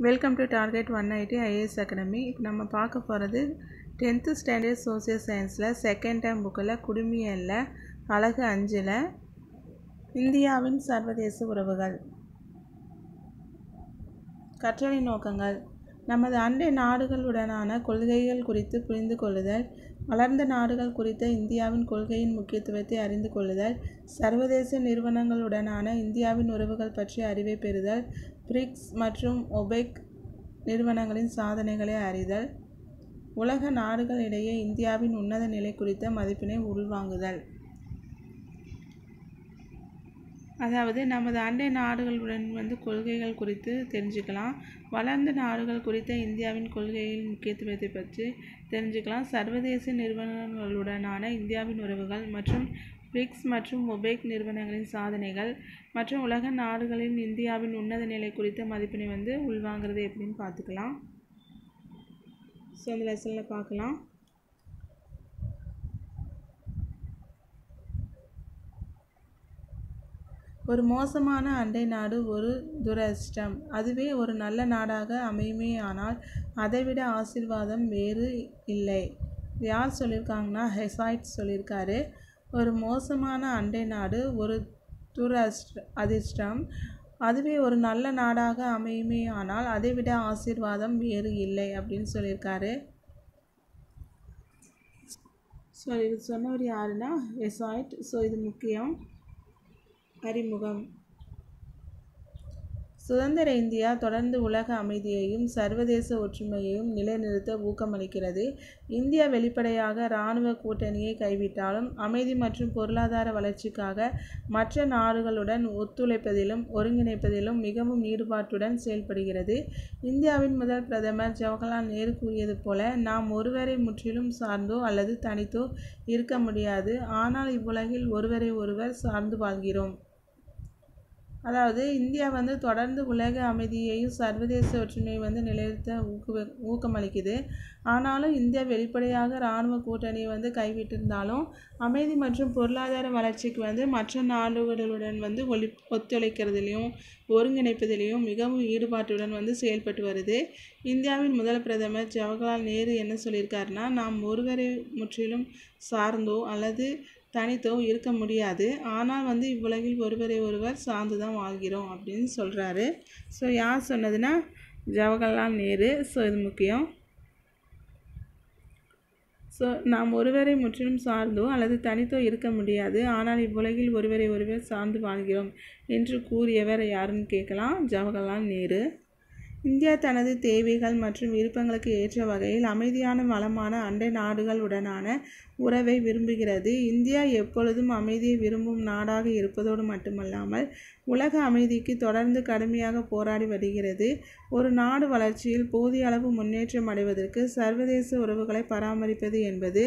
welcome to target one IT IAS academy இப்போ நம்ம பார்க்க போகிறது டென்த்து ஸ்டாண்டர்ட் சோசியல் சயின்ஸில் செகண்ட் டைம் புக்கில் குடுமியலில் அழகு அஞ்சில் இந்தியாவின் சர்வதேச உறவுகள் கற்றலை நோக்கங்கள் நமது அண்டை நாடுகளுடனான கொள்கைகள் குறித்து புரிந்து கொள்ளுதல் வளர்ந்த நாடுகள் குறித்த இந்தியாவின் கொள்கையின் முக்கியத்துவத்தை அறிந்து கொள்ளுதல் சர்வதேச நிறுவனங்களுடனான இந்தியாவின் உறவுகள் பற்றிய அறிவை பெறுதல் பிரிக்ஸ் மற்றும் ஒபெக் நிறுவனங்களின் சாதனைகளை அறிதல் உலக நாடுகளிடையே இந்தியாவின் உன்னத நிலை குறித்த மதிப்பினை உள்வாங்குதல் அதாவது நமது அண்டை நாடுகளுடன் வந்து கொள்கைகள் குறித்து தெரிஞ்சுக்கலாம் வளர்ந்த நாடுகள் குறித்த இந்தியாவின் கொள்கையின் முக்கியத்துவத்தை பற்றி தெரிஞ்சுக்கலாம் சர்வதேச நிறுவனங்களுடனான இந்தியாவின் உறவுகள் மற்றும் பிரிக்ஸ் மற்றும் ஒபேக் நிறுவனங்களின் சாதனைகள் மற்றும் உலக நாடுகளின் இந்தியாவின் உன்னத நிலை குறித்த மதிப்பினை வந்து உள்வாங்கிறது எப்படின்னு பார்த்துக்கலாம் ஸோ அந்த லெசனில் பார்க்கலாம் ஒரு மோசமான அண்டை நாடு ஒரு துரஷ்டம் அதுவே ஒரு நல்ல நாடாக அமையுமேயானால் அதைவிட ஆசீர்வாதம் வேறு இல்லை யார் சொல்லியிருக்காங்கன்னா ஹெசாய்ட் சொல்லியிருக்காரு ஒரு மோசமான அண்டை நாடு ஒரு துரஷ்ட அதிர்ஷ்டம் அதுவே ஒரு நல்ல நாடாக அமையுமே ஆனால் அதைவிட ஆசீர்வாதம் வேறு இல்லை அப்படின்னு சொல்லியிருக்காரு ஸோ இது சொன்னவர் யாருன்னா எசாய்ட் ஸோ இது முக்கியம் அறிமுகம் சுதந்திர இந்தியா தொடர்ந்து உலக அமைதியையும் சர்வதேச ஒற்றுமையையும் நிலைநிறுத்த ஊக்கமளிக்கிறது இந்தியா வெளிப்படையாக இராணுவ கூட்டணியை கைவிட்டாலும் அமைதி மற்றும் பொருளாதார வளர்ச்சிக்காக மற்ற நாடுகளுடன் ஒத்துழைப்பதிலும் ஒருங்கிணைப்பதிலும் மிகவும் ஈடுபாட்டுடன் செயல்படுகிறது இந்தியாவின் முதல் பிரதமர் ஜவஹர்லால் நேரு கூறியது போல நாம் ஒருவரை முற்றிலும் சார்ந்தோ அல்லது தனித்தோ இருக்க முடியாது ஆனால் இவ்வுலகில் ஒருவரை ஒருவர் சார்ந்து வாழ்கிறோம் அதாவது இந்தியா வந்து தொடர்ந்து உலக அமைதியையும் சர்வதேச ஒற்றுமையை வந்து நிலைநிறுத்த ஊக்குவ ஊக்கமளிக்குது ஆனாலும் இந்தியா வெளிப்படையாக இராணுவ கூட்டணியை வந்து கைவிட்டிருந்தாலும் அமைதி மற்றும் பொருளாதார வளர்ச்சிக்கு வந்து மற்ற நாடுகளுடன் வந்து ஒளி ஒத்துழைக்கிறதுலையும் ஒருங்கிணைப்பதிலையும் மிகவும் ஈடுபாட்டுடன் வந்து செயல்பட்டு வருது இந்தியாவின் முதல் பிரதமர் ஜவஹர்லால் நேரு என்ன சொல்லியிருக்காருன்னா நாம் ஒருவரை முற்றிலும் சார்ந்தோ அல்லது தனித்தோ இருக்க முடியாது ஆனால் வந்து இவ்வுலகில் ஒருவரை ஒருவர் சார்ந்து தான் வாழ்கிறோம் அப்படின்னு சொல்கிறாரு ஸோ யார் சொன்னதுன்னா ஜவஹர்லால் நேரு ஸோ இது முக்கியம் ஸோ நாம் ஒருவரை முற்றிலும் சார்ந்தோ அல்லது தனித்தோ இருக்க முடியாது ஆனால் இவ்வுலகில் ஒருவரை ஒருவர் சார்ந்து வாழ்கிறோம் என்று கூறியவர் யாருன்னு கேட்கலாம் ஜவஹர்லால் நேரு இந்தியா தனது தேவைகள் மற்றும் விருப்பங்களுக்கு ஏற்ற வகையில் அமைதியான வளமான அண்டை நாடுகளுடனான உறவை விரும்புகிறது இந்தியா எப்பொழுதும் அமைதியை விரும்பும் நாடாக இருப்பதோடு மட்டுமல்லாமல் உலக அமைதிக்கு தொடர்ந்து கடுமையாக போராடி வருகிறது ஒரு நாடு வளர்ச்சியில் போதிய அளவு முன்னேற்றம் அடைவதற்கு சர்வதேச உறவுகளை பராமரிப்பது என்பது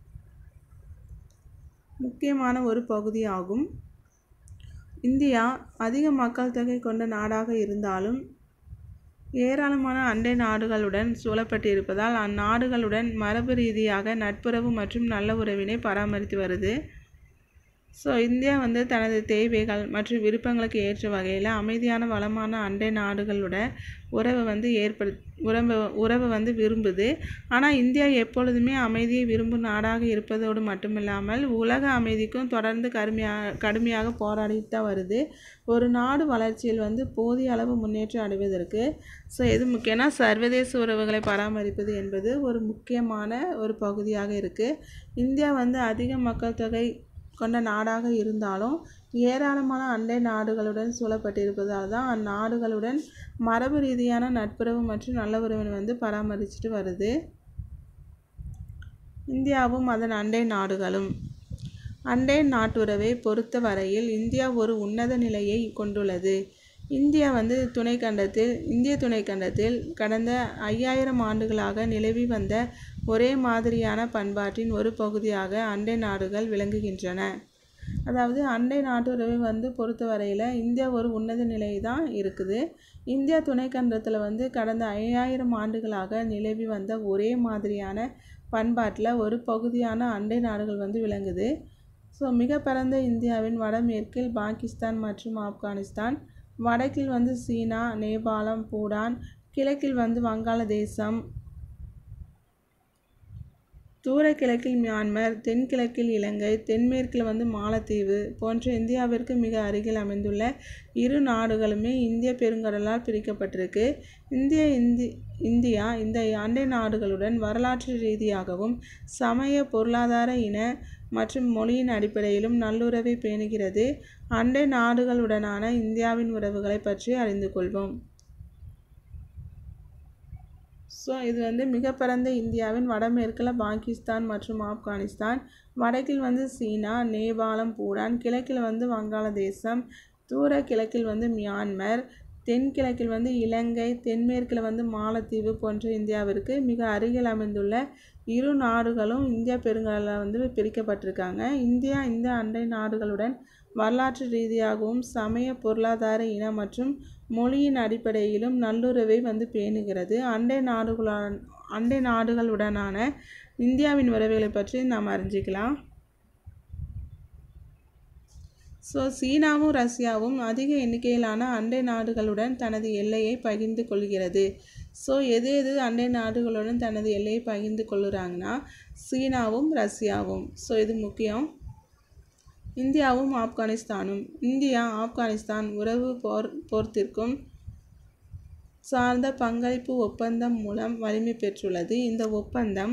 முக்கியமான ஒரு பகுதியாகும் இந்தியா அதிக மக்கள் தொகை கொண்ட நாடாக இருந்தாலும் ஏராளமான அண்டை நாடுகளுடன் சூழப்பட்டிருப்பதால் அந்நாடுகளுடன் மரபு ரீதியாக நட்புறவு மற்றும் நல்ல உறவினை பராமரித்து வருது ஸோ இந்தியா வந்து தனது தேவைகள் மற்றும் விருப்பங்களுக்கு ஏற்ற வகையில் அமைதியான வளமான அண்டை நாடுகளோட உறவை வந்து ஏற்படு உறவு உறவை வந்து விரும்புது ஆனால் இந்தியா எப்பொழுதுமே அமைதியை விரும்பும் நாடாக இருப்பதோடு மட்டுமில்லாமல் உலக அமைதிக்கும் தொடர்ந்து கடுமையாக கடுமையாக போராடிட்டு தான் வருது ஒரு நாடு வளர்ச்சியில் வந்து போதிய அளவு முன்னேற்றம் அடைவதற்கு ஸோ எது முக்கியம்னா சர்வதேச உறவுகளை பராமரிப்பது என்பது ஒரு முக்கியமான ஒரு பகுதியாக இருக்குது இந்தியா வந்து அதிக மக்கள் தொகை கொண்ட நாடாக இருந்தாலும் ஏராளமான அண்டை நாடுகளுடன் சூழப்பட்டிருப்பதால் தான் அந்நாடுகளுடன் மரபு ரீதியான நட்புறவு மற்றும் நல்ல உறவினை வந்து பராமரிச்சுட்டு வருது இந்தியாவும் அதன் அண்டை நாடுகளும் அண்டை நாட்டுறவை பொறுத்த வரையில் இந்தியா ஒரு உன்னத நிலையை கொண்டுள்ளது இந்தியா வந்து துணைக்கண்டத்தில் இந்திய துணைக்கண்டத்தில் கடந்த ஐயாயிரம் ஆண்டுகளாக நிலவி வந்த ஒரே மாதிரியான பண்பாட்டின் ஒரு பகுதியாக அண்டை நாடுகள் விளங்குகின்றன அதாவது அண்டை நாட்டுறவை வந்து பொறுத்த வரையில் இந்தியா ஒரு உன்னத நிலை தான் இருக்குது இந்தியா துணைக்கண்டத்தில் வந்து கடந்த ஐயாயிரம் ஆண்டுகளாக நிலவி வந்த ஒரே மாதிரியான பண்பாட்டில் ஒரு பகுதியான அண்டை நாடுகள் வந்து விளங்குது ஸோ மிக பரந்த இந்தியாவின் வடமேற்கில் பாகிஸ்தான் மற்றும் ஆப்கானிஸ்தான் வடக்கில் வந்து சீனா நேபாளம் பூடான் கிழக்கில் வந்து வங்காளதேசம் தூர கிழக்கில் மியான்மர் தென்கிழக்கில் இலங்கை தென்மேற்கில் வந்து மாலத்தீவு போன்ற இந்தியாவிற்கு மிக அருகில் அமைந்துள்ள இரு நாடுகளுமே இந்திய பெருங்கடலால் பிரிக்கப்பட்டிருக்கு இந்திய இந்தி இந்தியா இந்த அண்டை நாடுகளுடன் வரலாற்று ரீதியாகவும் சமய பொருளாதார இன மற்றும் மொழியின் அடிப்படையிலும் நல்லுறவை பேணுகிறது அண்டை நாடுகளுடனான இந்தியாவின் உறவுகளை பற்றி அறிந்து கொள்வோம் ஸோ இது வந்து மிக பரந்த இந்தியாவின் வடமேற்கில் பாகிஸ்தான் மற்றும் ஆப்கானிஸ்தான் வடக்கில் வந்து சீனா நேபாளம் பூடான் கிழக்கில் வந்து வங்காளதேசம் தூர கிழக்கில் வந்து மியான்மர் தென்கிழக்கில் வந்து இலங்கை தென்மேற்கில் வந்து மாலத்தீவு போன்ற இந்தியாவிற்கு மிக அருகில் அமைந்துள்ள இரு நாடுகளும் இந்தியா பெருங்கடலில் வந்து பிரிக்கப்பட்டிருக்காங்க இந்தியா இந்த அண்டை நாடுகளுடன் வரலாற்று ரீதியாகவும் சமய பொருளாதார இன மற்றும் மொழியின் அடிப்படையிலும் நல்லுறவை வந்து பேணுகிறது அண்டை நாடுகளுடன் அண்டை நாடுகளுடனான இந்தியாவின் உறவுகளை பற்றி நாம் அறிஞ்சிக்கலாம் ஸோ சீனாவும் ரஷ்யாவும் அதிக எண்ணிக்கையிலான அண்டை நாடுகளுடன் தனது எல்லையை பகிர்ந்து கொள்கிறது ஸோ எது எது அண்டை நாடுகளுடன் தனது எல்லையை பகிர்ந்து கொள்ளுறாங்கன்னா சீனாவும் ரஷ்யாவும் ஸோ இது முக்கியம் இந்தியாவும் ஆப்கானிஸ்தானும் இந்தியா ஆப்கானிஸ்தான் உறவு போர் போர்த்திற்கும் சார்ந்த பங்களிப்பு ஒப்பந்தம் மூலம் வலிமை பெற்றுள்ளது இந்த ஒப்பந்தம்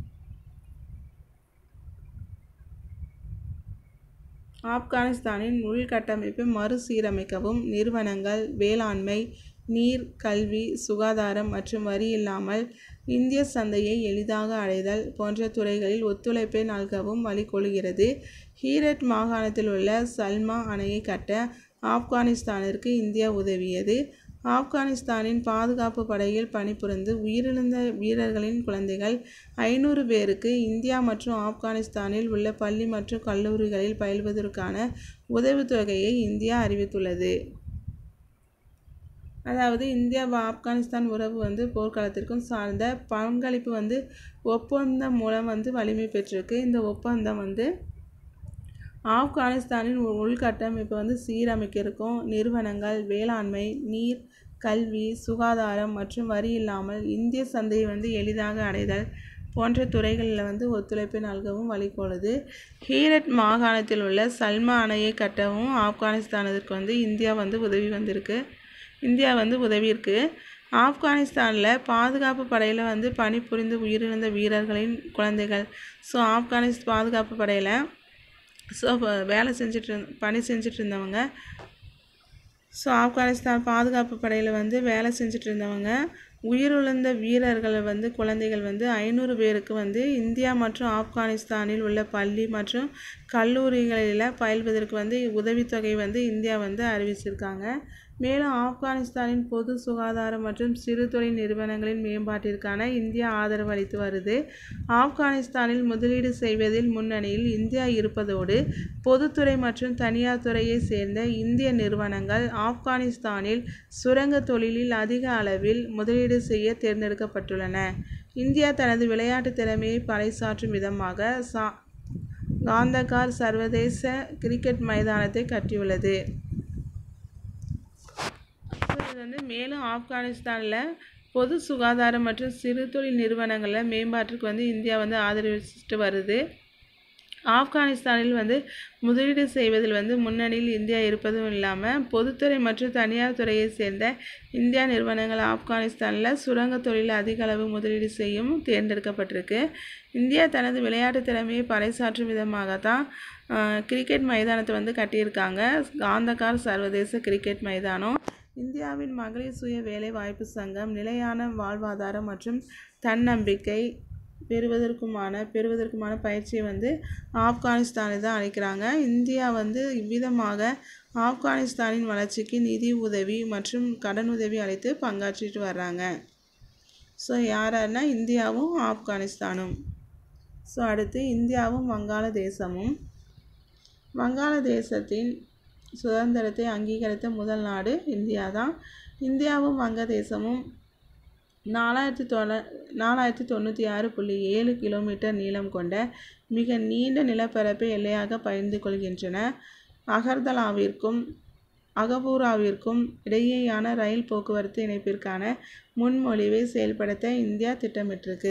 ஆப்கானிஸ்தானின் உள்கட்டமைப்பை மறுசீரமைக்கவும் நிறுவனங்கள் வேளாண்மை நீர் கல்வி சுகாதாரம் மற்றும் வரி இல்லாமல் இந்திய சந்தையை எளிதாக அடைதல் போன்ற துறைகளில் ஒத்துழைப்பை நல்கவும் வழிகொள்கிறது ஹீரட் மாகாணத்தில் உள்ள சல்மா அணையை கட்ட ஆப்கானிஸ்தானிற்கு இந்தியா உதவியது ஆப்கானிஸ்தானின் பாதுகாப்பு படையில் பணிபுரிந்து உயிரிழந்த வீரர்களின் குழந்தைகள் ஐநூறு பேருக்கு இந்தியா மற்றும் ஆப்கானிஸ்தானில் உள்ள பள்ளி மற்றும் கல்லூரிகளில் பயில்வதற்கான உதவித்தொகையை இந்தியா அறிவித்துள்ளது அதாவது இந்தியா ஆப்கானிஸ்தான் உறவு வந்து போர்க்காலத்திற்கும் சார்ந்த பங்களிப்பு வந்து ஒப்பந்தம் மூலம் வந்து வலிமை பெற்றிருக்கு இந்த ஒப்பந்தம் வந்து ஆப்கானிஸ்தானின் உள்கட்டமைப்பை வந்து சீரமைக்கிறதுக்கும் நிறுவனங்கள் வேளாண்மை நீர் கல்வி சுகாதாரம் மற்றும் வரி இல்லாமல் இந்திய சந்தையை வந்து எளிதாக அடைதல் போன்ற துறைகளில் வந்து ஒத்துழைப்பை நல்கவும் வழிகோலுது ஹீரட் மாகாணத்தில் உள்ள சல்மா அணையை கட்டவும் ஆப்கானிஸ்தானத்திற்கு வந்து இந்தியா வந்து உதவி வந்திருக்கு இந்தியா வந்து உதவியிருக்கு ஆப்கானிஸ்தானில் பாதுகாப்பு படையில் வந்து பணிபுரிந்து உயிரிழந்த வீரர்களின் குழந்தைகள் ஸோ ஆப்கானிஸ் பாதுகாப்பு படையில் ஸோ வேலை செஞ்சுட்டு இருந்த பணி செஞ்சுட்டு இருந்தவங்க ஸோ ஆப்கானிஸ்தான் பாதுகாப்பு படையில் வந்து வேலை செஞ்சுட்டு இருந்தவங்க உயிரிழந்த வீரர்களை வந்து குழந்தைகள் வந்து ஐநூறு பேருக்கு வந்து இந்தியா மற்றும் ஆப்கானிஸ்தானில் உள்ள பள்ளி மற்றும் கல்லூரிகளில் பயில்வதற்கு வந்து உதவித்தொகை வந்து இந்தியா வந்து அறிவிச்சிருக்காங்க மேலும் ஆப்கானிஸ்தானின் பொது சுகாதாரம் மற்றும் சிறு தொழில் நிறுவனங்களின் மேம்பாட்டிற்கான இந்தியா ஆதரவு அளித்து வருது ஆப்கானிஸ்தானில் முதலீடு செய்வதில் முன்னணியில் இந்தியா இருப்பதோடு பொதுத்துறை மற்றும் தனியார் துறையை சேர்ந்த இந்திய நிறுவனங்கள் ஆப்கானிஸ்தானில் சுரங்க தொழிலில் அதிக அளவில் முதலீடு செய்ய தேர்ந்தெடுக்கப்பட்டுள்ளன இந்தியா தனது விளையாட்டு திறமையை பறைசாற்றும் விதமாக சா காந்தகார் சர்வதேச கிரிக்கெட் மைதானத்தை கட்டியுள்ளது இது வந்து மேலும் ஆப்கானிஸ்தானில் பொது சுகாதாரம் மற்றும் சிறு தொழில் நிறுவனங்களில் மேம்பாட்டிற்கு வந்து இந்தியா வந்து ஆதரவிச்சுட்டு வருது ஆப்கானிஸ்தானில் வந்து முதலீடு செய்வதில் வந்து முன்னணியில் இந்தியா இருப்பதும் இல்லாமல் பொதுத்துறை மற்றும் தனியார் துறையை சேர்ந்த இந்தியா நிறுவனங்கள் ஆப்கானிஸ்தானில் சுரங்க தொழிலில் அதிக அளவு முதலீடு செய்யும் தேர்ந்தெடுக்கப்பட்டிருக்கு இந்தியா தனது விளையாட்டு திறமையை பறைசாற்றும் விதமாக தான் கிரிக்கெட் மைதானத்தை வந்து கட்டியிருக்காங்க காந்தகார் சர்வதேச கிரிக்கெட் மைதானம் இந்தியாவின் மகளிர் சுய வேலை வாய்ப்பு சங்கம் நிலையான வாழ்வாதாரம் மற்றும் தன்னம்பிக்கை பெறுவதற்குமான பெறுவதற்குமான பயிற்சியை வந்து ஆப்கானிஸ்தானில் தான் அளிக்கிறாங்க இந்தியா வந்து இவ்விதமாக ஆப்கானிஸ்தானின் வளர்ச்சிக்கு நிதி உதவி மற்றும் கடன் உதவி அளித்து பங்காற்றிட்டு வர்றாங்க ஸோ யாராருன்னா இந்தியாவும் ஆப்கானிஸ்தானும் ஸோ அடுத்து இந்தியாவும் வங்காளதேசமும் வங்காளதேசத்தின் சுதந்திரத்தை அங்கீகரித்த முதல் நாடு இந்தியா தான் இந்தியாவும் வங்கதேசமும் நாலாயிரத்தி தொள்ள நாலாயிரத்தி தொண்ணூற்றி ஆறு புள்ளி ஏழு கிலோமீட்டர் நீளம் கொண்ட மிக நீண்ட நிலப்பரப்பை எல்லையாக பகிர்ந்து கொள்கின்றன அகர்தலாவிற்கும் அகபூராவிற்கும் இடையேயான ரயில் போக்குவரத்து இணைப்பிற்கான முன்மொழிவை செயல்படுத்த இந்தியா திட்டமிட்டிருக்கு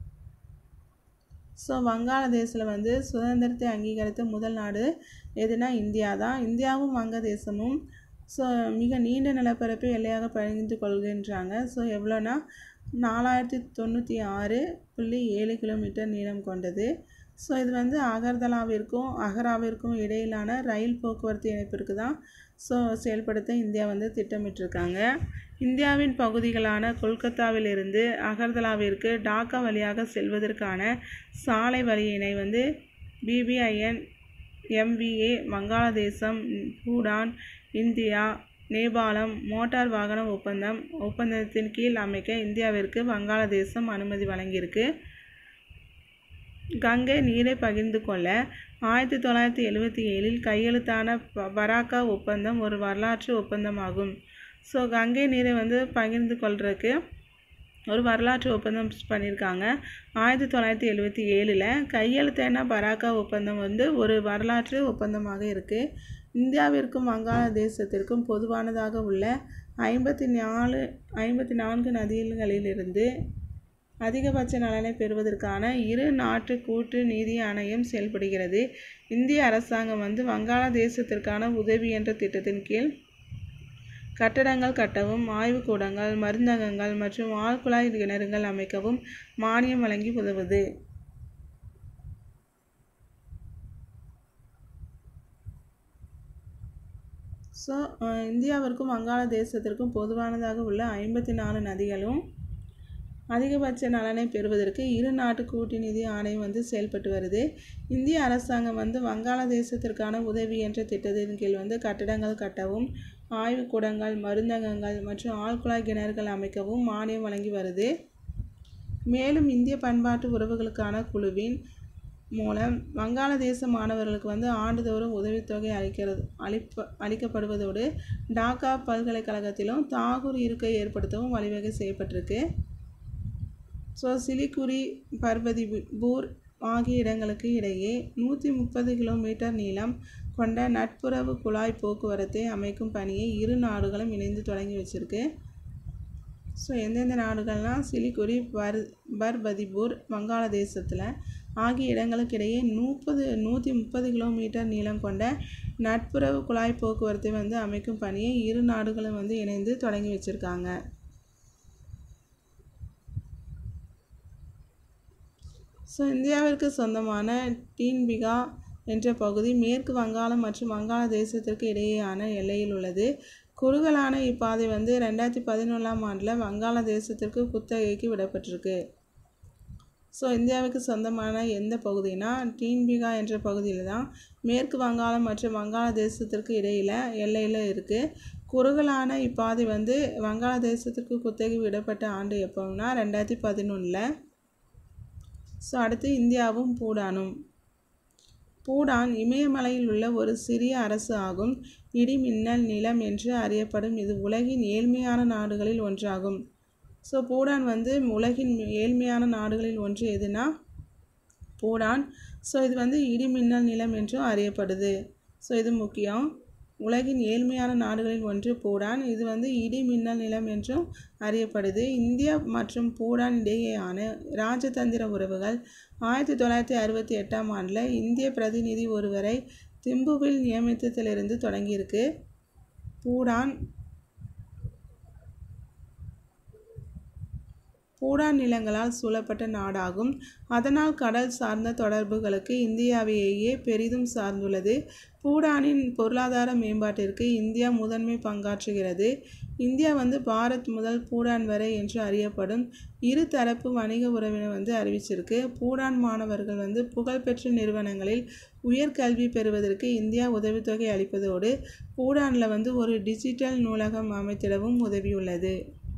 ஸோ வங்காளதேசில் வந்து சுதந்திரத்தை அங்கீகரித்த முதல் நாடு எதுனா இந்தியா தான் இந்தியாவும் வங்கதேசமும் ஸோ மிக நீண்ட நிலப்பரப்பை எல்லையாக பகிர்ந்து கொள்கின்றாங்க ஸோ எவ்வளோனா நாலாயிரத்தி தொண்ணூற்றி ஆறு புள்ளி ஏழு கிலோமீட்டர் நீளம் கொண்டது ஸோ இது வந்து அகர்தலாவிற்கும் அகராவிற்கும் இடையிலான ரயில் போக்குவரத்து இணைப்பிற்கு தான் ஸோ செயல்படுத்த இந்தியா வந்து திட்டமிட்டிருக்காங்க இந்தியாவின் பகுதிகளான கொல்கத்தாவிலிருந்து அகர்தலாவிற்கு டாக்கா வழியாக செல்வதற்கான சாலை வழியினை வந்து பிபிஐஎன் எம்விஏ வங்காளதேசம் பூடான் இந்தியா நேபாளம் மோட்டார் வாகன ஒப்பந்தம் ஒப்பந்தத்தின் கீழ் அமைக்க இந்தியாவிற்கு வங்காளதேசம் அனுமதி வழங்கியிருக்கு கங்கை நீரை பகிர்ந்து கொள்ள ஆயிரத்தி தொள்ளாயிரத்தி எழுவத்தி ஏழில் கையெழுத்தான ப பராக்கா ஒப்பந்தம் ஒரு வரலாற்று ஒப்பந்தமாகும் ஸோ கங்கை நீரை வந்து பகிர்ந்து கொள்றதுக்கு ஒரு வரலாற்று ஒப்பந்தம் பண்ணியிருக்காங்க ஆயிரத்தி தொள்ளாயிரத்தி எழுவத்தி ஏழில் கையெழுத்தான பராக்கா ஒப்பந்தம் வந்து ஒரு வரலாற்று ஒப்பந்தமாக இருக்குது இந்தியாவிற்கும் வங்காளதேசத்திற்கும் பொதுவானதாக உள்ள ஐம்பத்தி நாலு ஐம்பத்தி நான்கு நதிகளிலிருந்து அதிகபட்ச நலனை பெறுவதற்கான இரு நாட்டு கூட்டு நீதி ஆணையம் செயல்படுகிறது இந்திய அரசாங்கம் வந்து வங்காளதேசத்திற்கான உதவி என்ற திட்டத்தின் கீழ் கட்டடங்கள் கட்டவும் ஆய்வுக்கூடங்கள் மருந்தகங்கள் மற்றும் ஆழ்குழாய் கிணறுகள் அமைக்கவும் மானியம் வழங்கி உதவுது ஸோ இந்தியாவிற்கும் வங்காளதேசத்திற்கும் பொதுவானதாக உள்ள ஐம்பத்தி நாலு நதிகளும் அதிகபட்ச நலனை பெறுவதற்கு இரு நாட்டு கூட்டுநிதி ஆணையம் வந்து செயல்பட்டு வருது இந்திய அரசாங்கம் வந்து வங்காளதேசத்திற்கான உதவி என்ற திட்டத்தின் கீழ் வந்து கட்டடங்கள் கட்டவும் ஆய்வுக்கூடங்கள் மருந்தகங்கள் மற்றும் ஆழ்குழாய் கிணறுகள் அமைக்கவும் மானியம் வழங்கி வருது மேலும் இந்திய பண்பாட்டு உறவுகளுக்கான குழுவின் மூலம் வங்காளதேச மாணவர்களுக்கு வந்து ஆண்டுதோறும் உதவித்தொகை அளிக்கிறது அளிப்ப அளிக்கப்படுவதோடு டாக்கா பல்கலைக்கழகத்திலும் தாகூர் இருக்கை ஏற்படுத்தவும் வழிவகை செய்யப்பட்டிருக்கு ஸோ சிலிகுரி பர்வதிபூர் ஆகிய இடங்களுக்கு இடையே நூற்றி முப்பது கிலோமீட்டர் நீளம் கொண்ட நட்புறவு குழாய் போக்குவரத்தை அமைக்கும் பணியை இரு நாடுகளும் இணைந்து தொடங்கி வச்சிருக்கு ஸோ எந்தெந்த நாடுகள்னால் சிலிகுரி பர் பர்பதிபூர் வங்காளதேசத்தில் ஆகிய இடங்களுக்கு இடையே முப்பது நூற்றி முப்பது கிலோமீட்டர் நீளம் கொண்ட நட்புறவு குழாய் போக்குவரத்தை வந்து அமைக்கும் பணியை இரு நாடுகளும் வந்து இணைந்து தொடங்கி வச்சுருக்காங்க ஸோ இந்தியாவிற்கு சொந்தமான டீன்பிகா என்ற பகுதி மேற்கு வங்காளம் மற்றும் வங்காளதேசத்திற்கு இடையேயான எல்லையில் உள்ளது குறுகலான இப்பாதை வந்து ரெண்டாயிரத்தி பதினொன்றாம் ஆண்டில் வங்காளதேசத்திற்கு குத்தகைக்கு விடப்பட்டிருக்கு ஸோ இந்தியாவுக்கு சொந்தமான எந்த பகுதினா டீன்பிகா என்ற பகுதியில் தான் மேற்கு வங்காளம் மற்றும் வங்காளதேசத்திற்கு இடையில் எல்லையில் இருக்குது குறுகலான இப்பாதை வந்து வங்காளதேசத்திற்கு குத்தகை விடப்பட்ட ஆண்டு எப்போன்னா ரெண்டாயிரத்தி பதினொன்றில் ஸோ அடுத்து இந்தியாவும் பூடானும் பூடான் இமயமலையில் உள்ள ஒரு சிறிய அரசு ஆகும் இடிமின்னல் நிலம் என்று அறியப்படும் இது உலகின் ஏழ்மையான நாடுகளில் ஒன்றாகும் ஸோ பூடான் வந்து உலகின் ஏழ்மையான நாடுகளில் ஒன்று எதுனா பூடான் ஸோ இது வந்து இடிமின்னல் நிலம் என்றும் அறியப்படுது ஸோ இது முக்கியம் உலகின் ஏழ்மையான நாடுகளில் ஒன்று பூடான் இது வந்து இடி மின்னல் நிலம் என்றும் அறியப்படுது இந்தியா மற்றும் பூடான் இடையேயான இராஜதந்திர உறவுகள் ஆயிரத்தி தொள்ளாயிரத்தி அறுபத்தி எட்டாம் ஆண்டில் இந்திய பிரதிநிதி ஒருவரை திம்புவில் நியமித்ததிலிருந்து தொடங்கியிருக்கு பூடான் பூடான் நிலங்களால் சூழப்பட்ட நாடாகும் அதனால் கடல் சார்ந்த தொடர்புகளுக்கு இந்தியாவையே பெரிதும் சார்ந்துள்ளது பூடானின் பொருளாதார மேம்பாட்டிற்கு இந்தியா முதன்மை பங்காற்றுகிறது இந்தியா வந்து பாரத் முதல் பூடான் வரை என்று அறியப்படும் இரு தரப்பு வணிக உறவினை வந்து அறிவிச்சிருக்கு பூடான் மாணவர்கள் வந்து புகழ்பெற்ற நிறுவனங்களில் உயர்கல்வி பெறுவதற்கு இந்தியா உதவித்தொகை அளிப்பதோடு பூடானில் வந்து ஒரு டிஜிட்டல் நூலகம் அமைத்திடவும் உதவியுள்ளது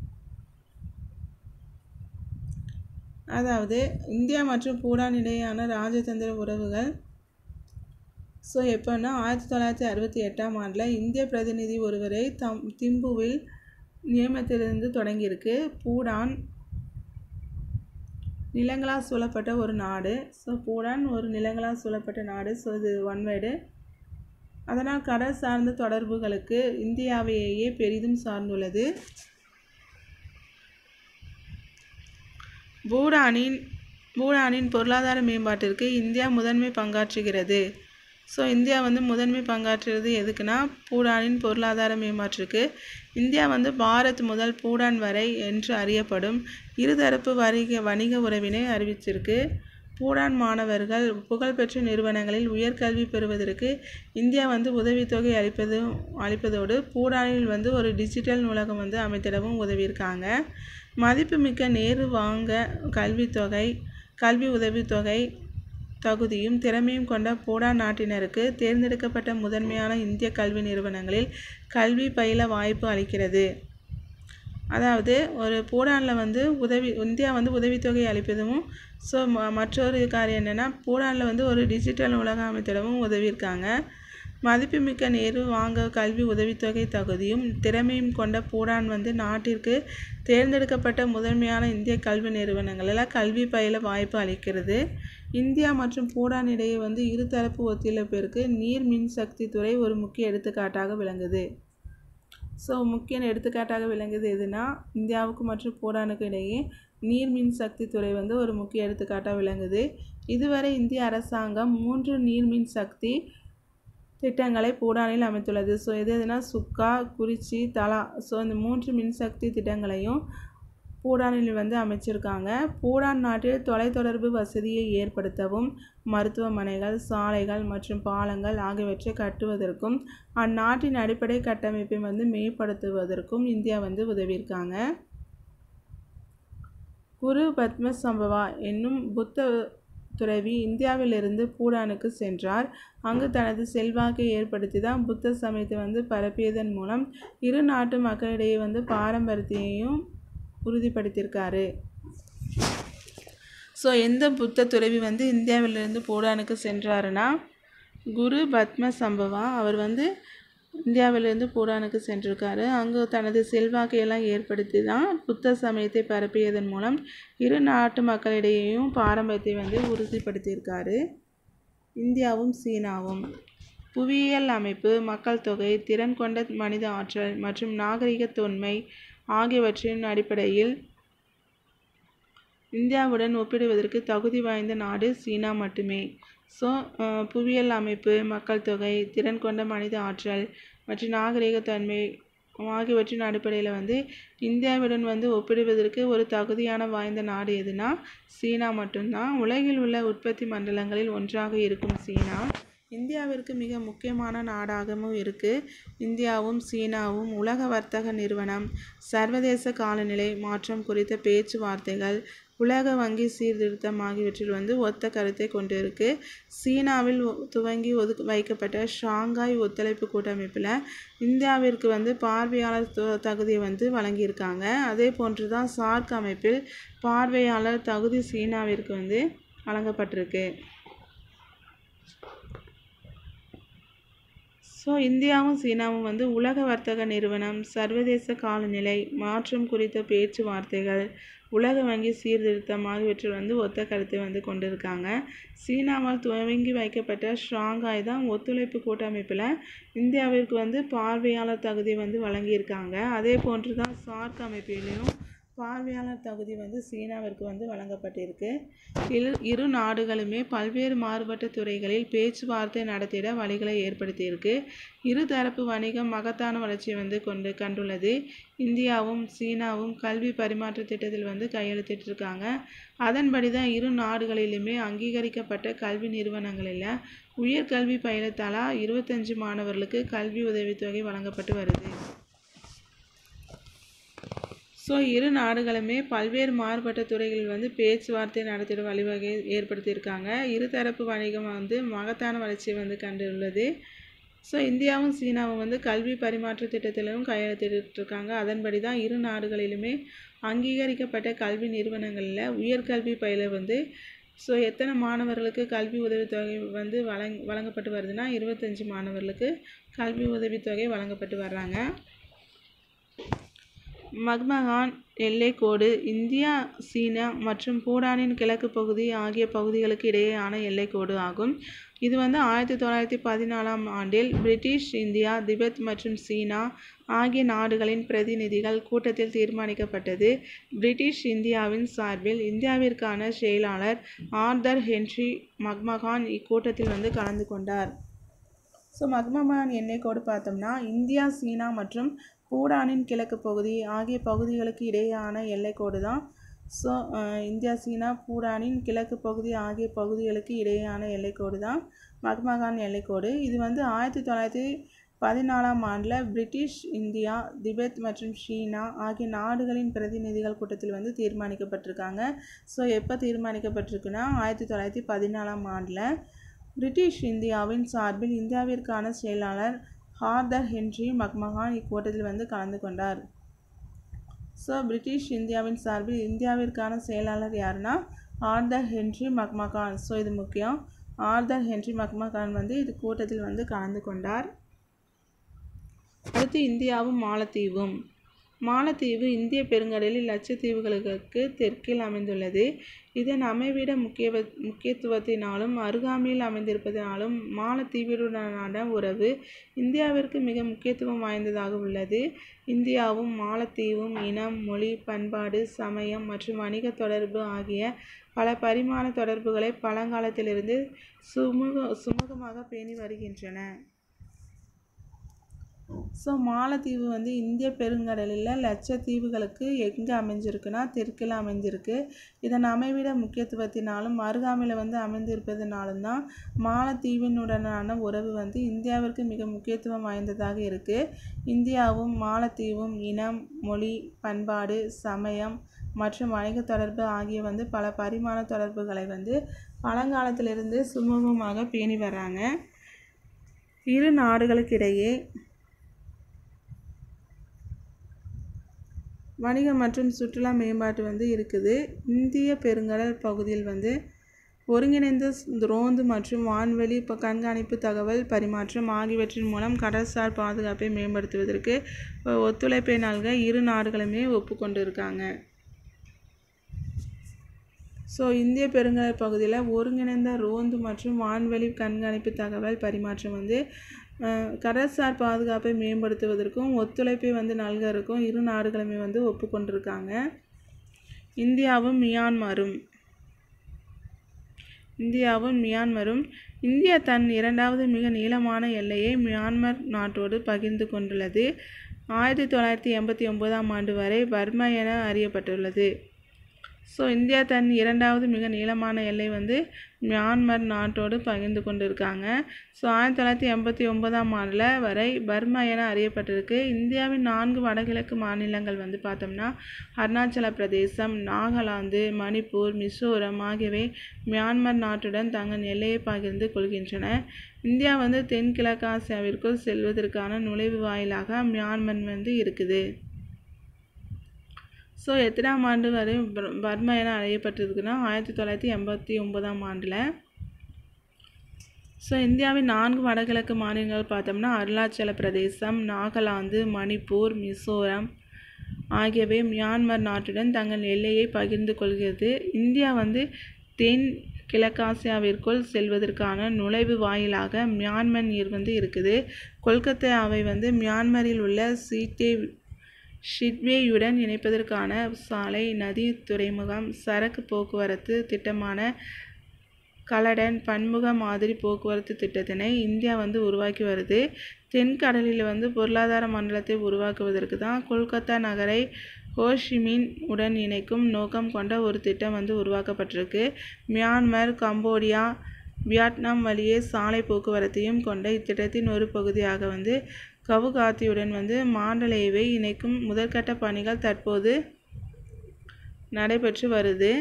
அதாவது இந்தியா மற்றும் பூடான் இடையேயான ராஜதந்திர உறவுகள் ஸோ எப்போன்னா ஆயிரத்தி தொள்ளாயிரத்தி அறுபத்தி எட்டாம் ஆண்டில் இந்திய பிரதிநிதி ஒருவரை தம் திம்புவில் நியமத்திலிருந்து தொடங்கியிருக்கு பூடான் நிலங்களால் சூழப்பட்ட ஒரு நாடு ஸோ பூடான் ஒரு நிலங்களால் சூழப்பட்ட நாடு ஸோ இது ஒன் வேர்டு அதனால் கடல் சார்ந்த தொடர்புகளுக்கு இந்தியாவையே பெரிதும் சார்ந்துள்ளது பூடானின் பூடானின் பொருளாதார மேம்பாட்டிற்கு இந்தியா முதன்மை பங்காற்றுகிறது ஸோ இந்தியா வந்து முதன்மை பங்காற்றுறது எதுக்குன்னா பூடானின் பொருளாதார மேம்பாட்டிற்கு இந்தியா வந்து பாரத் முதல் பூடான் வரை என்று அறியப்படும் இருதரப்பு வணிக வணிக உறவினை அறிவிச்சிருக்கு பூடான் மாணவர்கள் புகழ்பெற்ற நிறுவனங்களில் உயர்கல்வி பெறுவதற்கு இந்தியா வந்து உதவித்தொகை அளிப்பதும் அளிப்பதோடு பூடானில் வந்து ஒரு டிஜிட்டல் நூலகம் வந்து அமைத்திடவும் உதவியிருக்காங்க மதிப்புமிக்க நேரு வாங்க கல்வித்தொகை கல்வி உதவித்தொகை தகுதியும் திறமையும் கொண்ட பூடான் நாட்டினருக்கு தேர்ந்தெடுக்கப்பட்ட முதன்மையான இந்திய கல்வி நிறுவனங்களில் கல்வி பயில வாய்ப்பு அளிக்கிறது அதாவது ஒரு பூடானில் வந்து உதவி இந்தியா வந்து உதவித்தொகை அளிப்பதும் ஸோ ம மற்றொரு காரியம் என்னென்னா பூடானில் வந்து ஒரு டிஜிட்டல் நூலகம் அமைத்திடவும் உதவியிருக்காங்க மதிப்புமிக்க நேரு வாங்க கல்வி உதவித்தொகை தகுதியும் திறமையும் கொண்ட பூடான் வந்து நாட்டிற்கு தேர்ந்தெடுக்கப்பட்ட முதன்மையான இந்திய கல்வி நிறுவனங்களில் கல்வி பயில வாய்ப்பு அளிக்கிறது இந்தியா மற்றும் பூடான் இடையே வந்து இருதரப்பு ஒத்துழைப்பிற்கு நீர் மின்சக்தி துறை ஒரு முக்கிய எடுத்துக்காட்டாக விளங்குது ஸோ முக்கிய எடுத்துக்காட்டாக விளங்குது எதுனா இந்தியாவுக்கு மற்றும் பூடானுக்கு இடையே நீர் மின்சக்தி துறை வந்து ஒரு முக்கிய எடுத்துக்காட்டாக விளங்குது இதுவரை இந்திய அரசாங்கம் மூன்று நீர்மின் சக்தி திட்டங்களை பூடானில் அமைத்துள்ளது ஸோ எது எதுனா சுக்கா குறிச்சி தலா ஸோ இந்த மூன்று மின்சக்தி திட்டங்களையும் பூடானில் வந்து அமைச்சிருக்காங்க பூடான் நாட்டில் தொலைத்தொடர்பு வசதியை ஏற்படுத்தவும் மருத்துவமனைகள் சாலைகள் மற்றும் பாலங்கள் ஆகியவற்றை கட்டுவதற்கும் அந்நாட்டின் அடிப்படை கட்டமைப்பை வந்து மேம்படுத்துவதற்கும் இந்தியா வந்து உதவியிருக்காங்க குரு பத்ம சம்பவா என்னும் புத்த துறவி இந்தியாவிலிருந்து பூடானுக்கு சென்றார் அங்கு தனது செல்வாக்கை ஏற்படுத்தி தான் புத்த சமயத்தை வந்து பரப்பியதன் மூலம் இரு நாட்டு மக்களிடையே வந்து பாரம்பரியத்தையும் உறுதிப்படுத்தியிருக்காரு ஸோ எந்த புத்த துறவி வந்து இந்தியாவிலிருந்து பூடானுக்கு சென்றாருன்னா குரு பத்ம சம்பவா அவர் வந்து இந்தியாவிலிருந்து பூடானுக்கு சென்றிருக்காரு அங்கு தனது செல்வாக்கை எல்லாம் ஏற்படுத்தி தான் புத்த சமயத்தை பரப்பியதன் மூலம் இரு நாட்டு மக்களிடையேயும் பாரம்பரியத்தை வந்து உறுதிப்படுத்தியிருக்காரு இந்தியாவும் சீனாவும் புவியியல் அமைப்பு மக்கள் தொகை திறன் கொண்ட மனித ஆற்றல் மற்றும் நாகரிக தொன்மை ஆகியவற்றின் அடிப்படையில் இந்தியாவுடன் ஒப்பிடுவதற்கு தகுதி வாய்ந்த நாடு சீனா மட்டுமே ஸோ புவியியல் அமைப்பு மக்கள் தொகை திறன் கொண்ட மனித ஆற்றல் மற்றும் நாகரிகத்தன்மை ஆகியவற்றின் அடிப்படையில் வந்து இந்தியாவுடன் வந்து ஒப்பிடுவதற்கு ஒரு தகுதியான வாய்ந்த நாடு எதுனா சீனா மட்டும்தான் உலகில் உள்ள உற்பத்தி மண்டலங்களில் ஒன்றாக இருக்கும் சீனா இந்தியாவிற்கு மிக முக்கியமான நாடாகவும் இருக்குது இந்தியாவும் சீனாவும் உலக வர்த்தக நிறுவனம் சர்வதேச காலநிலை மாற்றம் குறித்த பேச்சுவார்த்தைகள் உலக வங்கி சீர்திருத்தம் ஆகியவற்றில் வந்து ஒத்த கருத்தை கொண்டிருக்கு சீனாவில் துவங்கி ஒதுக்கு வைக்கப்பட்ட ஷாங்காய் ஒத்துழைப்பு கூட்டமைப்பில் இந்தியாவிற்கு வந்து பார்வையாளர் தகுதியை வந்து வழங்கியிருக்காங்க அதே போன்று தான் சார்க் அமைப்பில் பார்வையாளர் தகுதி சீனாவிற்கு வந்து வழங்கப்பட்டிருக்கு ஸோ இந்தியாவும் சீனாவும் வந்து உலக வர்த்தக நிறுவனம் சர்வதேச காலநிலை மாற்றம் குறித்த பேச்சுவார்த்தைகள் உலக வங்கி சீர்திருத்தம் ஆகியவற்றில் வந்து ஒத்த கருத்தை வந்து கொண்டிருக்காங்க சீனாவால் துவங்கி வைக்கப்பட்ட ஷாங்காய் தான் ஒத்துழைப்பு கூட்டமைப்பில் இந்தியாவிற்கு வந்து பார்வையாளர் தகுதி வந்து வழங்கியிருக்காங்க அதே போன்று தான் சார்க் அமைப்பிலையும் பார்வையாளர் தகுதி வந்து சீனாவிற்கு வந்து வழங்கப்பட்டிருக்கு இரு இரு நாடுகளுமே பல்வேறு மாறுபட்ட துறைகளில் பேச்சுவார்த்தை நடத்திட வழிகளை ஏற்படுத்தியிருக்கு இருதரப்பு வணிகம் மகத்தான வளர்ச்சியை வந்து கொண்டு கண்டுள்ளது இந்தியாவும் சீனாவும் கல்வி பரிமாற்ற திட்டத்தில் வந்து கையெழுத்திட்டிருக்காங்க அதன்படி தான் இரு நாடுகளிலுமே அங்கீகரிக்கப்பட்ட கல்வி நிறுவனங்களில் உயர்கல்வி பயில தலா இருபத்தஞ்சு மாணவர்களுக்கு கல்வி உதவித்தொகை வழங்கப்பட்டு வருது ஸோ இரு நாடுகளுமே பல்வேறு மாறுபட்ட துறைகளில் வந்து பேச்சுவார்த்தை நடத்திட வழிவகை ஏற்படுத்தியிருக்காங்க இருதரப்பு வணிகம் வந்து மகத்தான வளர்ச்சியை வந்து கண்டுள்ளது ஸோ இந்தியாவும் சீனாவும் வந்து கல்வி பரிமாற்ற திட்டத்திலும் கையெழுத்திட்டிருக்காங்க அதன்படி தான் இரு நாடுகளிலுமே அங்கீகரிக்கப்பட்ட கல்வி நிறுவனங்களில் உயர்கல்வி பயில வந்து ஸோ எத்தனை மாணவர்களுக்கு கல்வி உதவித்தொகை வந்து வழங் வழங்கப்பட்டு வருதுன்னா இருபத்தஞ்சி மாணவர்களுக்கு கல்வி உதவித்தொகை வழங்கப்பட்டு வர்றாங்க மக்மகான் எல்லைக்கோடு இந்தியா சீனா மற்றும் பூடானின் கிழக்கு பகுதி ஆகிய பகுதிகளுக்கு இடையேயான எல்லைக்கோடு ஆகும் இது வந்து ஆயிரத்தி தொள்ளாயிரத்தி பதினாலாம் ஆண்டில் பிரிட்டிஷ் இந்தியா திபெத் மற்றும் சீனா ஆகிய நாடுகளின் பிரதிநிதிகள் கூட்டத்தில் தீர்மானிக்கப்பட்டது பிரிட்டிஷ் இந்தியாவின் சார்பில் இந்தியாவிற்கான செயலாளர் ஆர்தர் ஹென்றி மக்மகான் இக்கூட்டத்தில் வந்து கலந்து கொண்டார் ஸோ மக்மகான் எல்லைக்கோடு பார்த்தோம்னா இந்தியா சீனா மற்றும் பூடானின் கிழக்கு பகுதி ஆகிய பகுதிகளுக்கு இடையேயான எல்லைக்கோடு தான் ஸோ இந்தியா சீனா பூடானின் கிழக்கு பகுதி ஆகிய பகுதிகளுக்கு இடையேயான எல்லைக்கோடு தான் மக்மகான் எல்லைக்கோடு இது வந்து ஆயிரத்தி தொள்ளாயிரத்தி பதினாலாம் ஆண்டில் பிரிட்டிஷ் இந்தியா திபெத் மற்றும் சீனா ஆகிய நாடுகளின் பிரதிநிதிகள் கூட்டத்தில் வந்து தீர்மானிக்கப்பட்டிருக்காங்க ஸோ எப்போ தீர்மானிக்கப்பட்டிருக்குன்னா ஆயிரத்தி தொள்ளாயிரத்தி பதினாலாம் ஆண்டில் பிரிட்டிஷ் இந்தியாவின் சார்பில் இந்தியாவிற்கான செயலாளர் ஹார்தர் ஹென்றி மக்மகான் இக்கூட்டத்தில் வந்து கலந்து கொண்டார் ஸோ பிரிட்டிஷ் இந்தியாவின் சார்பில் இந்தியாவிற்கான செயலாளர் யாருன்னா ஆர்தர் ஹென்றி மக்மகான் ஸோ இது முக்கியம் ஆர்தர் ஹென்றி மக்மகான் வந்து இது கூட்டத்தில் வந்து கலந்து கொண்டார் அடுத்து இந்தியாவும் மாலத்தீவும் மாலத்தீவு இந்திய பெருங்கடலில் லட்சத்தீவுகளுக்கு தெற்கில் அமைந்துள்ளது இதன் அமைவிட முக்கிய முக்கியத்துவத்தினாலும் அருகாமையில் அமைந்திருப்பதனாலும் மாலத்தீவுடனான உறவு இந்தியாவிற்கு மிக முக்கியத்துவம் வாய்ந்ததாக உள்ளது இந்தியாவும் மாலத்தீவும் இனம் மொழி பண்பாடு சமயம் மற்றும் வணிக தொடர்பு ஆகிய பல பரிமாண தொடர்புகளை பழங்காலத்திலிருந்து சுமூக சுமூகமாக பேணி வருகின்றன ஸோ மாலத்தீவு வந்து இந்திய பெருங்கடலில் லட்சத்தீவுகளுக்கு எங்கே அமைஞ்சிருக்குன்னா தெற்கில் அமைஞ்சிருக்கு இதன் அமைவிட முக்கியத்துவத்தினாலும் அருகாமையில் வந்து அமைந்திருப்பதனாலும் தான் மாலத்தீவினுடனான உறவு வந்து இந்தியாவிற்கு மிக முக்கியத்துவம் வாய்ந்ததாக இருக்குது இந்தியாவும் மாலத்தீவும் இனம் மொழி பண்பாடு சமயம் மற்றும் வணிக தொடர்பு ஆகிய வந்து பல பரிமாண தொடர்புகளை வந்து பழங்காலத்திலிருந்து சுமூகமாக பேணி வர்றாங்க இரு நாடுகளுக்கிடையே வணிகம் மற்றும் சுற்றுலா மேம்பாட்டு வந்து இருக்குது இந்திய பெருங்கடல் பகுதியில் வந்து ஒருங்கிணைந்த ரோந்து மற்றும் வான்வெளி இப்போ கண்காணிப்பு தகவல் பரிமாற்றம் ஆகியவற்றின் மூலம் கடல்சார் பாதுகாப்பை மேம்படுத்துவதற்கு ஒத்துழைப்பை நல்க இரு நாடுகளுமே ஒப்புக்கொண்டு இருக்காங்க ஸோ இந்திய பெருங்கடல் பகுதியில் ஒருங்கிணைந்த ரோந்து மற்றும் வான்வெளி கண்காணிப்பு தகவல் பரிமாற்றம் வந்து கடல்சார் பாதுகாப்பை மேம்படுத்துவதற்கும் ஒத்துழைப்பை வந்து நல்கறதுக்கும் இரு நாடுகளுமே வந்து ஒப்புக்கொண்டிருக்காங்க இந்தியாவும் மியான்மரும் இந்தியாவும் மியான்மரும் இந்தியா தன் இரண்டாவது மிக நீளமான எல்லையை மியான்மர் நாட்டோடு பகிர்ந்து கொண்டுள்ளது ஆயிரத்தி தொள்ளாயிரத்தி எண்பத்தி ஒன்பதாம் ஆண்டு வரை பர்மா என அறியப்பட்டுள்ளது ஸோ இந்தியா தன் இரண்டாவது மிக நீளமான எல்லை வந்து மியான்மர் நாட்டோடு பகிர்ந்து கொண்டு இருக்காங்க ஸோ ஆயிரத்தி தொள்ளாயிரத்தி எண்பத்தி ஒன்பதாம் ஆண்டில் வரை பர்மா என அறியப்பட்டிருக்கு இந்தியாவின் நான்கு வடகிழக்கு மாநிலங்கள் வந்து பார்த்தோம்னா அருணாச்சல பிரதேசம் நாகாலாந்து மணிப்பூர் மிசோரம் ஆகியவை மியான்மர் நாட்டுடன் தங்கள் எல்லையை பகிர்ந்து கொள்கின்றன இந்தியா வந்து தென்கிழக்கு ஆசியாவிற்குள் செல்வதற்கான நுழைவு வாயிலாக மியான்மர் வந்து இருக்குது ஸோ எத்தனாம் ஆண்டு வரை பர்மா என அழையப்பட்டிருக்குன்னா ஆயிரத்தி தொள்ளாயிரத்தி எண்பத்தி ஒன்பதாம் ஆண்டில் ஸோ இந்தியாவின் நான்கு வடகிழக்கு மாநிலங்கள் பார்த்தோம்னா அருணாச்சல பிரதேசம் நாகாலாந்து மணிப்பூர் மிசோரம் ஆகியவை மியான்மர் நாட்டுடன் தங்கள் எல்லையை பகிர்ந்து கொள்கிறது இந்தியா வந்து தென் கிழக்காசியாவிற்குள் செல்வதற்கான நுழைவு வாயிலாக மியான்மர் நீர் வந்து இருக்குது கொல்கத்தாவை வந்து மியான்மரில் உள்ள சீட்டே ஷிட்வேயுடன் இணைப்பதற்கான சாலை நதி துறைமுகம் சரக்கு போக்குவரத்து திட்டமான கலடன் பன்முக மாதிரி போக்குவரத்து திட்டத்தினை இந்தியா வந்து உருவாக்கி வருது தென்கடலில் வந்து பொருளாதார மண்டலத்தை உருவாக்குவதற்கு தான் கொல்கத்தா நகரை ஹோஷிமின் உடன் இணைக்கும் நோக்கம் கொண்ட ஒரு திட்டம் வந்து உருவாக்கப்பட்டிருக்கு மியான்மர் கம்போடியா வியட்நாம் வழியே சாலை போக்குவரத்தையும் கொண்ட இத்திட்டத்தின் ஒரு பகுதியாக வந்து கவுகாத்தியுடன் வந்து மாண்டலேவை இணைக்கும் முதற்கட்ட பணிகள் தற்போது நடைபெற்று வருது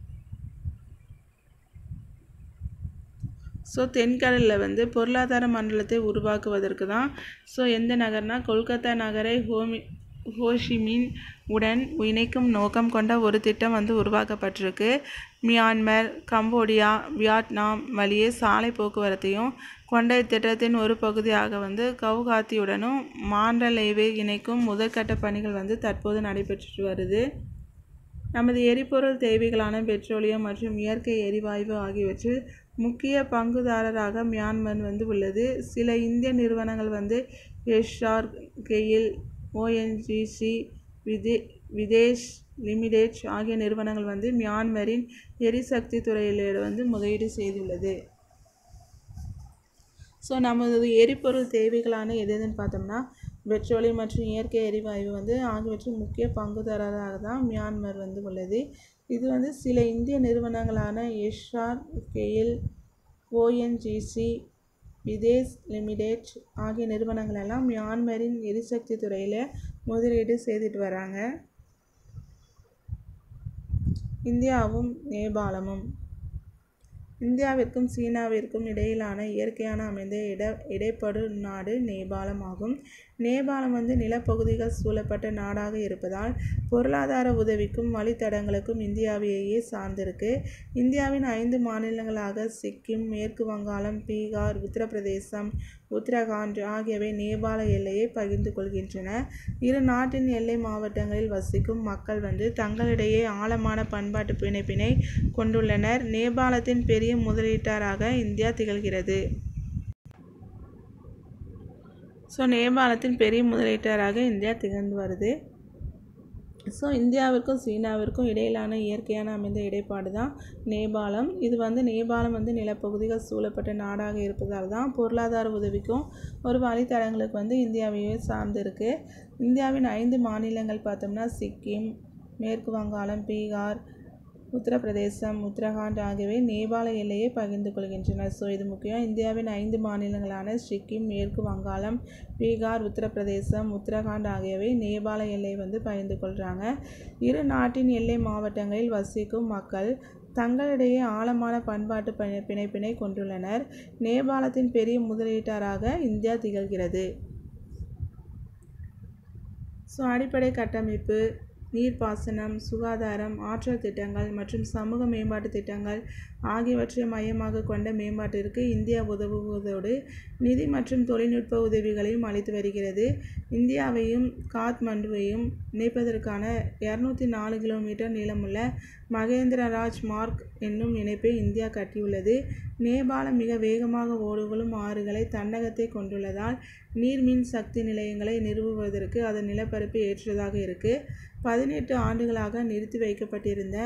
ஸோ தென்கடலில் வந்து பொருளாதார மண்டலத்தை உருவாக்குவதற்கு தான் ஸோ எந்த நகர்னா கொல்கத்தா நகரை ஹோமி ஹோஷிமின் உடன் இணைக்கும் நோக்கம் கொண்ட ஒரு திட்டம் வந்து உருவாக்கப்பட்டிருக்கு மியான்மர் கம்போடியா வியட்நாம் வழியே சாலை போக்குவரத்தையும் கொண்ட இத்திட்டத்தின் ஒரு பகுதியாக வந்து கவுகாத்தியுடனும் மாண்டலேவை இணைக்கும் முதற்கட்ட பணிகள் வந்து தற்போது நடைபெற்று வருது நமது எரிபொருள் தேவைகளான பெட்ரோலியம் மற்றும் இயற்கை எரிவாயு ஆகியவற்றில் முக்கிய பங்குதாரராக மியான்மர் வந்து உள்ளது சில இந்திய நிறுவனங்கள் வந்து எஸ்ஆர் கெயில் ஓஎன்ஜிசி விதே விதேஷ் லிமிடெட் ஆகிய நிறுவனங்கள் வந்து மியான்மரின் எரிசக்தி துறையில் வந்து முதலீடு செய்துள்ளது ஸோ நமது எரிபொருள் தேவைகளான எது எதுன்னு பார்த்தோம்னா பெட்ரோலியம் மற்றும் இயற்கை எரிவாயு வந்து ஆகியவற்றின் முக்கிய பங்குதாரராக தான் மியான்மர் வந்து உள்ளது இது வந்து சில இந்திய நிறுவனங்களான எஸ்ஆர் கெயில் ஓஎன்ஜிசி விதேஷ் லிமிடெட் ஆகிய நிறுவனங்கள் எல்லாம் மியான்மரின் எரிசக்தி துறையில் முதலீடு செய்துட்டு வராங்க இந்தியாவும் நேபாளமும் இந்தியாவிற்கும் சீனாவிற்கும் இடையிலான இயற்கையான அமைந்த இட இடைப்படு நாடு நேபாளம் ஆகும் நேபாளம் வந்து நிலப்பகுதிகள் சூழப்பட்ட நாடாக இருப்பதால் பொருளாதார உதவிக்கும் வழித்தடங்களுக்கும் இந்தியாவையே சார்ந்திருக்கு இந்தியாவின் ஐந்து மாநிலங்களாக சிக்கிம் மேற்கு வங்காளம் பீகார் உத்தரப்பிரதேசம் உத்தரகாண்ட் ஆகியவை நேபாள எல்லையை பகிர்ந்து கொள்கின்றன இரு நாட்டின் எல்லை மாவட்டங்களில் வசிக்கும் மக்கள் வந்து தங்களிடையே ஆழமான பண்பாட்டு பிணைப்பினை கொண்டுள்ளனர் நேபாளத்தின் பெரிய முதலீட்டாராக இந்தியா திகழ்கிறது ஸோ நேபாளத்தின் பெரிய முதலீட்டாராக இந்தியா திகழ்ந்து வருது ஸோ இந்தியாவிற்கும் சீனாவிற்கும் இடையிலான இயற்கையான அமைந்த இடைப்பாடு தான் நேபாளம் இது வந்து நேபாளம் வந்து நிலப்பகுதிகள் சூழப்பட்ட நாடாக இருப்பதால் தான் பொருளாதார உதவிக்கும் ஒரு வழித்தடங்களுக்கு வந்து இந்தியாவையே சார்ந்து இருக்கு இந்தியாவின் ஐந்து மாநிலங்கள் பார்த்தோம்னா சிக்கிம் மேற்கு வங்காளம் பீகார் உத்தரப்பிரதேசம் உத்தரகாண்ட் ஆகியவை நேபாள எல்லையை பகிர்ந்து கொள்கின்றன ஸோ இது முக்கியம் இந்தியாவின் ஐந்து மாநிலங்களான சிக்கிம் மேற்கு வங்காளம் பீகார் உத்தரப்பிரதேசம் உத்தரகாண்ட் ஆகியவை நேபாள எல்லையை வந்து பகிர்ந்து கொள்கிறாங்க இரு நாட்டின் எல்லை மாவட்டங்களில் வசிக்கும் மக்கள் தங்களிடையே ஆழமான பண்பாட்டு பி பிணைப்பினை கொண்டுள்ளனர் நேபாளத்தின் பெரிய முதலீட்டாராக இந்தியா திகழ்கிறது ஸோ அடிப்படை கட்டமைப்பு நீர்ப்பாசனம் சுகாதாரம் ஆற்றல் திட்டங்கள் மற்றும் சமூக மேம்பாட்டு திட்டங்கள் ஆகியவற்றை மையமாக கொண்ட மேம்பாட்டிற்கு இந்தியா உதவுவதோடு நிதி மற்றும் தொழில்நுட்ப உதவிகளையும் அளித்து வருகிறது இந்தியாவையும் காத்மண்டுவையும் இணைப்பதற்கான இரநூத்தி நாலு கிலோமீட்டர் நீளமுள்ள மகேந்திரராஜ் மார்க் என்னும் இணைப்பை இந்தியா கட்டியுள்ளது நேபாளம் மிக வேகமாக ஓடுகளும் ஆறுகளை தன்னகத்தை கொண்டுள்ளதால் நீர்மின் சக்தி நிலையங்களை நிறுவுவதற்கு அதன் நிலப்பரப்பு ஏற்றதாக இருக்கு பதினெட்டு ஆண்டுகளாக நிறுத்தி வைக்கப்பட்டிருந்த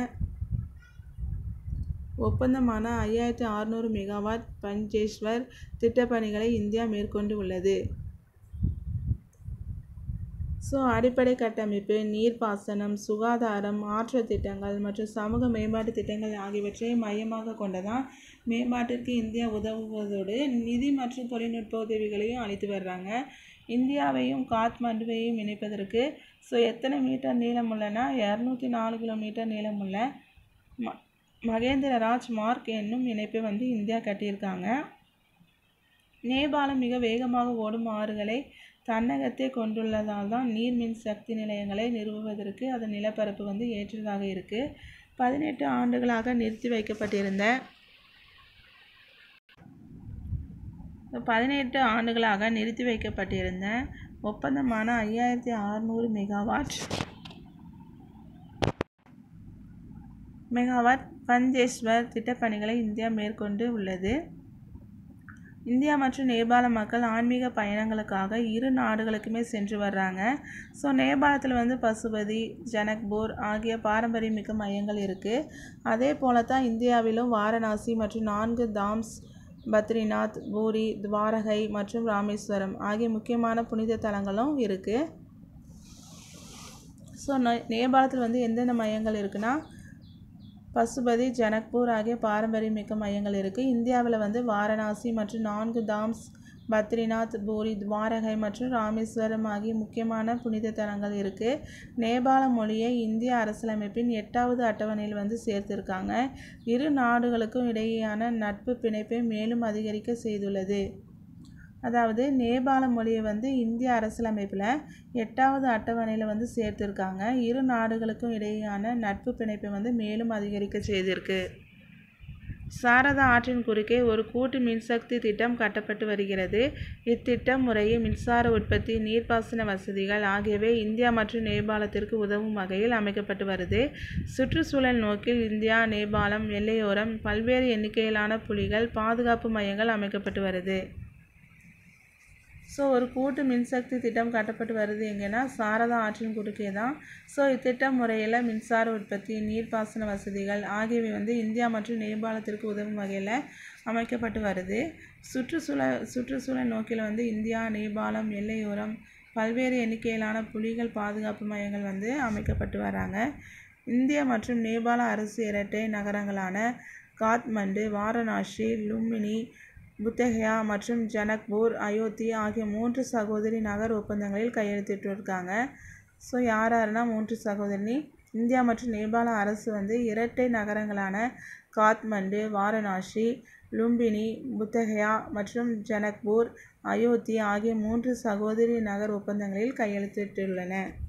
ஒப்பந்தமான ஐயாயிரத்தி அறுநூறு மெகாவாட் பஞ்சேஸ்வர் திட்டப்பணிகளை இந்தியா மேற்கொண்டு உள்ளது ஸோ அடிப்படை கட்டமைப்பு நீர்ப்பாசனம் சுகாதாரம் ஆற்றல் திட்டங்கள் மற்றும் சமூக மேம்பாட்டு திட்டங்கள் ஆகியவற்றை மையமாக கொண்டதான் மேம்பாட்டிற்கு இந்தியா உதவுவதோடு நிதி மற்றும் தொழில்நுட்ப உதவிகளையும் அளித்து வர்றாங்க இந்தியாவையும் காத்மண்டுவையும் இணைப்பதற்கு ஸோ எத்தனை மீட்டர் நீளமுள்ளனா இரநூத்தி நாலு கிலோமீட்டர் நீளமுள்ள ம மகேந்திரராஜ் மார்க் என்னும் இணைப்பை வந்து இந்தியா கட்டியிருக்காங்க நேபாளம் மிக வேகமாக ஓடும் ஆறுகளை தன்னகத்தே கொண்டுள்ளதால் தான் நீர்மின் சக்தி நிலையங்களை நிறுவுவதற்கு அதன் நிலப்பரப்பு வந்து ஏற்றதாக இருக்குது பதினெட்டு ஆண்டுகளாக நிறுத்தி வைக்கப்பட்டிருந்த பதினெட்டு ஆண்டுகளாக நிறுத்தி வைக்கப்பட்டிருந்த ஒப்பந்தமான ஐயாயிரத்தி அறுநூறு மெகாவாட் மெகாவாட் பஞ்சேஸ்வர் திட்டப்பணிகளை இந்தியா மேற்கொண்டு உள்ளது இந்தியா மற்றும் நேபாள மக்கள் ஆன்மீக பயணங்களுக்காக இரு நாடுகளுக்குமே சென்று வர்றாங்க ஸோ நேபாளத்தில் வந்து பசுபதி ஜனக்பூர் ஆகிய பாரம்பரியமிக்க மையங்கள் இருக்குது அதே போல தான் இந்தியாவிலும் வாரணாசி மற்றும் நான்கு தாம்ஸ் பத்ரிநாத் பூரி துவாரகை மற்றும் ராமேஸ்வரம் ஆகிய முக்கியமான புனித தலங்களும் இருக்குது ஸோ நேபாளத்தில் வந்து எந்தெந்த மையங்கள் இருக்குன்னா பசுபதி ஜனக்பூர் ஆகிய பாரம்பரியமிக்க மையங்கள் இருக்குது இந்தியாவில் வந்து வாரணாசி மற்றும் நான்கு தாம்ஸ் பத்ரிநாத் பூரி துவாரகை மற்றும் ராமேஸ்வரம் ஆகிய முக்கியமான புனித தலங்கள் இருக்குது நேபாள மொழியை இந்திய அரசியலமைப்பின் எட்டாவது அட்டவணையில் வந்து சேர்த்திருக்காங்க இரு நாடுகளுக்கும் இடையேயான நட்பு பிணைப்பை மேலும் அதிகரிக்க செய்துள்ளது அதாவது நேபாள மொழியை வந்து இந்திய அரசியலமைப்பில் எட்டாவது அட்டவணையில் வந்து சேர்த்துருக்காங்க இரு நாடுகளுக்கும் இடையேயான நட்பு பிணைப்பை வந்து மேலும் அதிகரிக்க செய்திருக்கு சாரதா ஆற்றின் குறுக்கே ஒரு கூட்டு மின்சக்தி திட்டம் கட்டப்பட்டு வருகிறது இத்திட்டம் முறையே மின்சார உற்பத்தி நீர்ப்பாசன வசதிகள் ஆகியவை இந்தியா மற்றும் நேபாளத்திற்கு உதவும் வகையில் அமைக்கப்பட்டு வருது சுற்றுச்சூழல் நோக்கில் இந்தியா நேபாளம் எல்லையோரம் பல்வேறு எண்ணிக்கையிலான புலிகள் பாதுகாப்பு மையங்கள் அமைக்கப்பட்டு வருது ஸோ ஒரு கூட்டு மின்சக்தி திட்டம் கட்டப்பட்டு வருது எங்கன்னா சாரதா ஆற்றின் குறுக்கே தான் ஸோ இத்திட்டம் முறையில் மின்சார உற்பத்தி நீர்ப்பாசன வசதிகள் ஆகியவை வந்து இந்தியா மற்றும் நேபாளத்திற்கு உதவும் வகையில் அமைக்கப்பட்டு வருது சுற்றுச்சூழல் சுற்றுச்சூழல் நோக்கில் வந்து இந்தியா நேபாளம் எல்லையோரம் பல்வேறு எண்ணிக்கையிலான புலிகள் பாதுகாப்பு மையங்கள் வந்து அமைக்கப்பட்டு வராங்க இந்தியா மற்றும் நேபாள அரசு இரட்டை நகரங்களான காத்மண்டு வாரணாசி லும்பினி புத்தகயா மற்றும் ஜனக்பூர் அயோத்தி ஆகிய மூன்று சகோதரி நகர் ஒப்பந்தங்களில் கையெழுத்திட்டிருக்காங்க ஸோ யார் யாருன்னா மூன்று சகோதரி இந்தியா மற்றும் நேபாள அரசு வந்து இரட்டை நகரங்களான காத்மண்டு வாரணாசி லும்பினி புத்தகயா மற்றும் ஜனக்பூர் அயோத்தி ஆகிய மூன்று சகோதரி நகர் ஒப்பந்தங்களில் கையெழுத்திட்டுள்ளன